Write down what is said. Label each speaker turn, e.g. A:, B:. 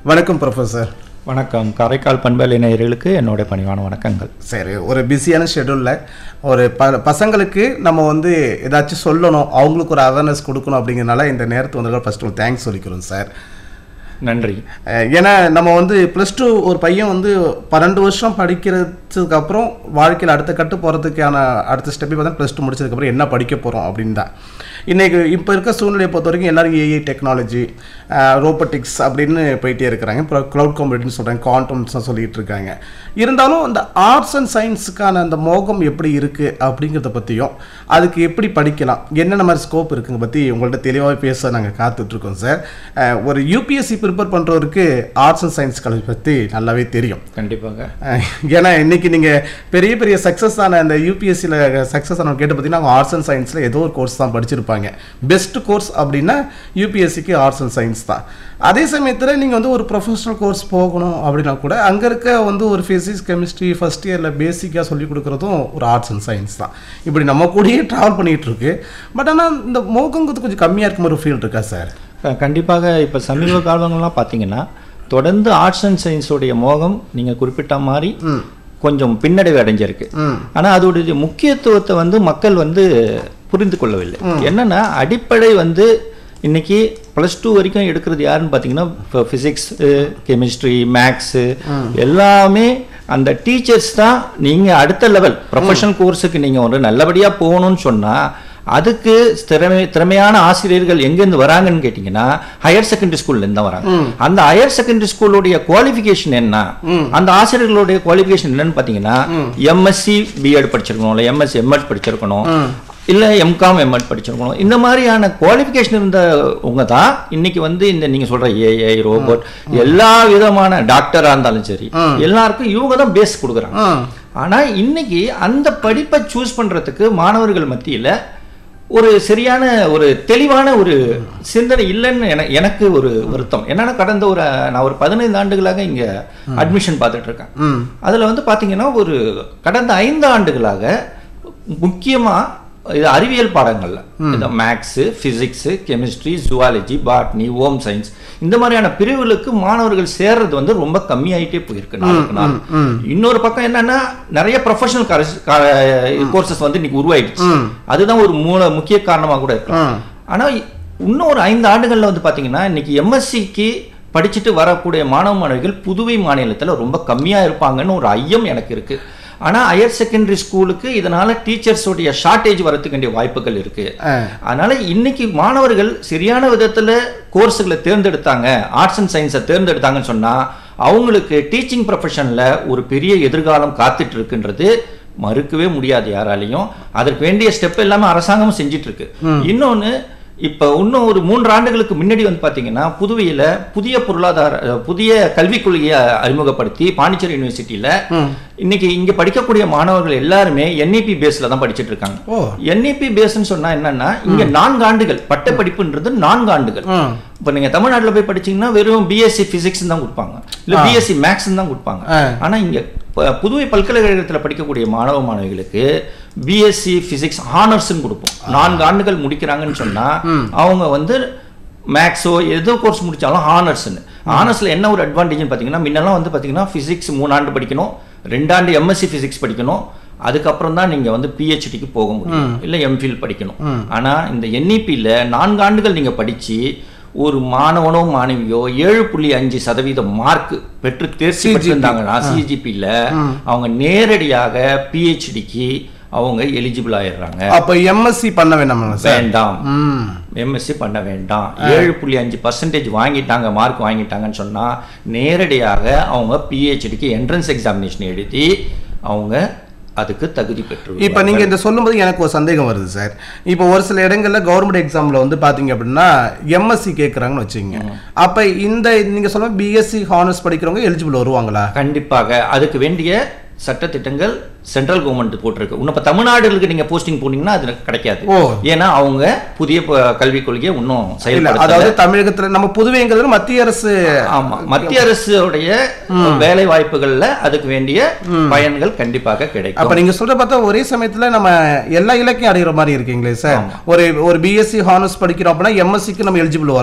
A: வணக்கம் ப்ரொஃபஸர்
B: வணக்கம் காரைக்கால் பண்பலை நேயர்களுக்கு என்னோட பணிவான வணக்கங்கள்
A: சரி ஒரு பிஸியான ஷெடியூலில் ஒரு ப பசங்களுக்கு நம்ம வந்து ஏதாச்சும் சொல்லணும் அவங்களுக்கு ஒரு அவேர்னஸ் கொடுக்கணும் அப்படிங்கிறனால இந்த நேரத்தை வந்து ஃபஸ்ட்டு ஒரு தேங்க்ஸ் சொல்லிக்கிறோம் சார்
B: நன்றி
A: அஹ் ஏன்னா நம்ம வந்து ப்ளஸ் டூ ஒரு பையன் வந்து பன்னெண்டு வருஷம் படிக்கிறதுக்கு அப்புறம் வாழ்க்கையில் அடுத்த கட்டு போகிறதுக்கான அடுத்த ஸ்டெப்பை பார்த்தா ப்ளஸ் டூ முடிச்சதுக்கப்புறம் என்ன படிக்க போகிறோம் அப்படின்னு தான் இன்றைக்கி இப்போ இருக்க சூழ்நிலையை பொறுத்த வரைக்கும் எல்லாரும் ஏஐ டெக்னாலஜி ரோபோட்டிக்ஸ் அப்படின்னு போயிட்டே இருக்கிறாங்க இப்போ க்ளவுட் கம்ப்யூட்டிங்னு சொல்கிறாங்க குவாண்டம்ஸ் சொல்லிட்டு இருக்காங்க இருந்தாலும் அந்த ஆர்ட்ஸ் அண்ட் சயின்ஸுக்கான அந்த மோகம் எப்படி இருக்குது அப்படிங்கிறத பற்றியும் அதுக்கு எப்படி படிக்கலாம் என்னென்ன மாதிரி ஸ்கோப் இருக்குங்க பற்றி உங்கள்கிட்ட தெளிவாக பேச நாங்கள் காத்துட்ருக்கோம் சார் அஹ் ஒரு யூபிஎஸ்சி ப்ரிப்பேர் பண்ணுறவருக்கு ஆர்ட்ஸ் அண்ட் சயின்ஸ் காலேஜ் பற்றி நல்லாவே தெரியும்
B: கண்டிப்பாக
A: அஹ் ஏன்னா இன்னைக்கு நீங்கள் பெரிய பெரிய சக்ஸஸ் ஆன அந்த யூபிஎஸ்சியில் சக்ஸஸ் ஆனவங்க கேட்டு பார்த்தீங்கன்னா அவங்க ஆர்ட்ஸ் அண்ட் சயின்ஸில் ஏதோ ஒரு கோர்ஸ் தான் படிச்சிருப்பாங்க பெஸ்ட் கோர்ஸ் அப்படின்னா யூபிஎஸ்சிக்கு ஆர்ட்ஸ் அண்ட் சயின்ஸ் தான் அதே சமயத்தில் நீங்கள் வந்து ஒரு ப்ரொஃபஷனல் கோர்ஸ் போகணும் அப்படின்னா கூட அங்கே இருக்க வந்து ஒரு ஃபிசிக்ஸ் கெமிஸ்ட்ரி ஃபஸ்ட் இயரில் பேசிக்காக சொல்லி கொடுக்குறதும் ஒரு ஆர்ட்ஸ் அண்ட் சயின்ஸ் தான் இப்படி நம்ம கூடயே ட்ராவல் பண்ணிகிட்டு இருக்கு பட் ஆனால் இந்த மோகங்கிறது கொஞ்சம் கம்மியாக இருக்கும் ஒரு ஃபீல் இருக்கா சார்
B: க- கண்டிப்பாக இப்போ சமீப காலங்கள்லாம் பார்த்தீங்கன்னா தொடர்ந்து ஆர்ட்ஸ் அண்ட் சயின்ஸோடைய மோகம் நீங்கள் குறிப்பிட்ட மாதிரி கொஞ்சம் பின்னடைவு அடைஞ்சிருக்கு
A: ம்
B: ஆனால் அதோடைய முக்கியத்துவத்தை வந்து மக்கள் வந்து புரிந்து கொள்ளவில்லை என்னன்னா அடிப்படை வந்து இன்னைக்கு ப்ளஸ் டூ வரைக்கும் எடுக்கிறது யாருன்னு பார்த்தீங்கன்னா இப்போ ஃபிசிக்ஸ் கெமிஸ்ட்ரி மேக்ஸு எல்லாமே அந்த டீச்சர்ஸ் தான் நீங்கள் அடுத்த லெவல் ப்ரொஃபஷனல் கோர்ஸுக்கு நீங்கள் ஒரு நல்லபடியாக போகணும்னு சொன்னால் அதுக்கு திறமை திறமையான ஆசிரியர்கள் எங்கேருந்து வராங்கன்னு கேட்டிங்கன்னா ஹையர் செகண்டரி ஸ்கூல்லேருந்து தான் வராங்க அந்த ஹையர் செகண்டரி ஸ்கூலுடைய குவாலிஃபிகேஷன் என்ன அந்த ஆசிரியர்களுடைய குவாலிஃபிகேஷன் என்னன்னு பார்த்தீங்கன்னா எம்எஸ்சி பிஎட் படிச்சிருக்கணும் இல்லை எம்எஸ்சி எம்எட் படிச்சிருக்கணும் இல்ல எம்காம் எம்எட் படிச்சிருக்கணும் இந்த மாதிரியான குவாலிஃபிகேஷன் இருந்தவங்க தான் இன்னைக்கு வந்து இந்த நீங்க சொல்ற ஏஐ ரோபோட் எல்லா விதமான டாக்டரா இருந்தாலும் சரி எல்லாருக்கும் இவங்க தான் பேஸ் கொடுக்குறாங்க
A: ம்
B: ஆனா இன்னைக்கு அந்த படிப்பை சூஸ் பண்றதுக்கு மாணவர்கள் மத்தியில ஒரு சரியான ஒரு தெளிவான ஒரு சிந்தனை இல்லைன்னு என- எனக்கு ஒரு வருத்தம் என்னன்னா கடந்த ஒரு நான் ஒரு பதினைந்து ஆண்டுகளாக இங்க அட்மிஷன் பார்த்துட்டு இருக்கேன்
A: ம்
B: அதுல வந்து பாத்தீங்கன்னா ஒரு கடந்த ஐந்து ஆண்டுகளாக முக்கியமா இது அறிவியல் பாடங்கள்ல இந்த maths physics chemistry zoology botany home science இந்த மாதிரியான பிரிவுகளுக்கு மாணவர்கள் சேர்றது வந்து ரொம்ப கம்மியாயிட்டே போயிருக்கு நாளுக்கு நாள் இன்னொரு பக்கம் என்னன்னா நிறைய ப்ரொஃபஷனல் கோர்சஸ் வந்து இன்னைக்கு உருவாயிடுச்சு அதுதான் ஒரு மூல முக்கிய காரணமா கூட இருக்கலாம்
A: ம்
B: ஆனா இன்னும் ஒரு ஐந்து ஆண்டுகள்ல வந்து பாத்தீங்கன்னா இன்னைக்கு எம்எஸ்சிக்கு படிச்சுட்டு வரக்கூடிய மாணவ மாணவிகள் புதுவை மாநிலத்துல ரொம்ப கம்மியா இருப்பாங்கன்னு ஒரு ஐயம் எனக்கு இருக்கு ஆனா ஹையர் செகண்டரி ஸ்கூலுக்கு இதனால டீச்சர்ஸோடைய ஷார்ட்டேஜ் வரதுக்கு வேண்டிய வாய்ப்புகள் இருக்கு
A: ஆ
B: அதனால இன்னைக்கு மாணவர்கள் சரியான விதத்துல கோர்ஸுகளை தேர்ந்தெடுத்தாங்க ஆர்ட்ஸ் அண்ட் சயின்ஸை தேர்ந்தெடுத்தாங்கன்னு சொன்னா அவங்களுக்கு டீச்சிங் ப்ரொஃபஷன்ல ஒரு பெரிய எதிர்காலம் காத்துட்டு இருக்குன்றது மறுக்கவே முடியாது யாராலையும் அதற்கு வேண்டிய ஸ்டெப் எல்லாமே அரசாங்கமும் செஞ்சிட்டு இருக்கு இன்னொன்னு இப்ப இன்னும் ஒரு மூன்று ஆண்டுகளுக்கு முன்னாடி வந்து பாத்தீங்கன்னா புதுவையில புதிய பொருளாதார அஹ், புதிய கல்விக் கொள்கையை அறிமுகப்படுத்தி பாண்டிச்சேரி யூனிவர்சிட்டியில இன்னைக்கு இங்க படிக்கக்கூடிய மாணவர்கள் எல்லாருமே என்இபி பேஸ்ல தான் படிச்சிட்டு இருக்காங்க
A: ஓ
B: என்இபி பேஸ்னு சொன்னா என்னன்னா இங்க நான்கு ஆண்டுகள் பட்ட படிப்புன்றது நான்கு ஆண்டுகள்
A: ம்
B: இப்ப நீங்க தமிழ்நாட்டுல போய் படிச்சீங்கன்னா வெறும் பிஎஸ்சி பிசிக்ஸ் தான் கொடுப்பாங்க இல்ல பிஎஸ்சி மேக்ஸ் தான் கொடுப்பாங்க
A: ஆ.
B: ஆனா இங்க ப- புதுவை பல்கலைக்கழகத்துல படிக்கக்கூடிய மாணவ மாணவிகளுக்கு பிஎஸ்சி பிசிக்ஸ் ஹானர்ஸ்னு கொடுப்போம் நான்கு ஆண்டுகள் முடிக்கிறாங்கன்னு சொன்னா அவங்க வந்து மேக்ஸோ எதோ கோர்ஸ் முடிச்சாலும் ஹானர்ஸ்னு ஹானர்ஸ்ல என்ன ஒரு அட்வான்டேஜ்னு பாத்தீங்கன்னா முன்னெல்லாம் வந்து பாத்தீங்கன்னா பிசிக்ஸ் மூணு ஆண்டு படிக்கணும் ரெண்டாண்டு எம்எஸ்சி பிசிக்ஸ் படிக்கணும் அதுக்கப்புறம் தான் நீங்க வந்து பிஹெச்டிக்கு போக முடியும் இல்ல எம்ஃபில் படிக்கணும் ஆனா இந்த என்இபியில் நான்கு ஆண்டுகள் நீங்க படிச்சு ஒரு மாணவனோ மாணவியோ ஏழு புள்ளி அஞ்சு சதவீதம் மார்க் பெற்று தேர்ச்சி பெற்றிருந்தாங்கன்னா சிஜிபியில் அவங்க நேரடியாக பிஹெச்டிக்கு அவங்க எலிஜிபிள் ஆயிடுறாங்க
A: அப்ப எம்எஸ்சி பண்ண வேண்டாமா சார்
B: வேண்டாம்
A: ம்
B: எம்எஸ்சி பண்ண வேண்டாம் ஏழு புள்ளி அஞ்சு பர்சன்டேஜ் வாங்கிட்டாங்க மார்க் வாங்கிட்டாங்கன்னு சொன்னா நேரடியாக அவங்க பிஹெச்டிக்கு என்ட்ரன்ஸ் எக்ஸாமினேஷன் எழுதி அவங்க அதுக்கு தகுதி பெற்று
A: இப்போ நீங்க இந்த சொல்லும்போது எனக்கு ஒரு சந்தேகம் வருது சார் இப்போ ஒரு சில இடங்கள்ல கவர்மெண்ட் எக்ஸாம்ல வந்து பாத்தீங்க அப்படின்னா எம்எஸ்சி கேட்குறாங்கன்னு வச்சுங்க அப்ப இந்த நீங்க சொல்ல பிஎஸ்சி ஹானர்ஸ் படிக்கிறவங்க எலிஜிபிள் வருவாங்களா
B: கண்டிப்பாக அதுக்கு வேண்டிய சட்டத்திட்டங்கள் சென்ட்ரல் கவர்மெண்ட் போட்டிருக்கு இன்னும் இப்போ தமிழ்நாடுகளுக்கு நீங்க போஸ்டிங் போனீங்கன்னா அது கிடைக்காது
A: ஓ.
B: ஏன்னா அவங்க புதிய ப- கல்விக் கொள்கையை இன்னும்
A: இல்ல
B: செயல்படுத்தல
A: அதாவது தமிழகத்துல நம்ம புதுவைங்கிறது மத்திய அரசு
B: ஆமா மத்திய அரசுடைய வேலை வாய்ப்புகள்ல அதுக்கு வேண்டிய பயன்கள் கண்டிப்பாக கிடைக்கும்
A: அப்ப நீங்க சொல்ற பார்த்தா ஒரே சமயத்துல நம்ம எல்லா இலக்கையும் அடைகிற மாதிரி இருக்கீங்களே சார் ஒரு ஒரு பிஎஸ்சி ஹானர்ஸ் படிக்கிறோம் அப்படின்னா எம்எஸ்சிக்கு நம்ம எலிஜிபிள்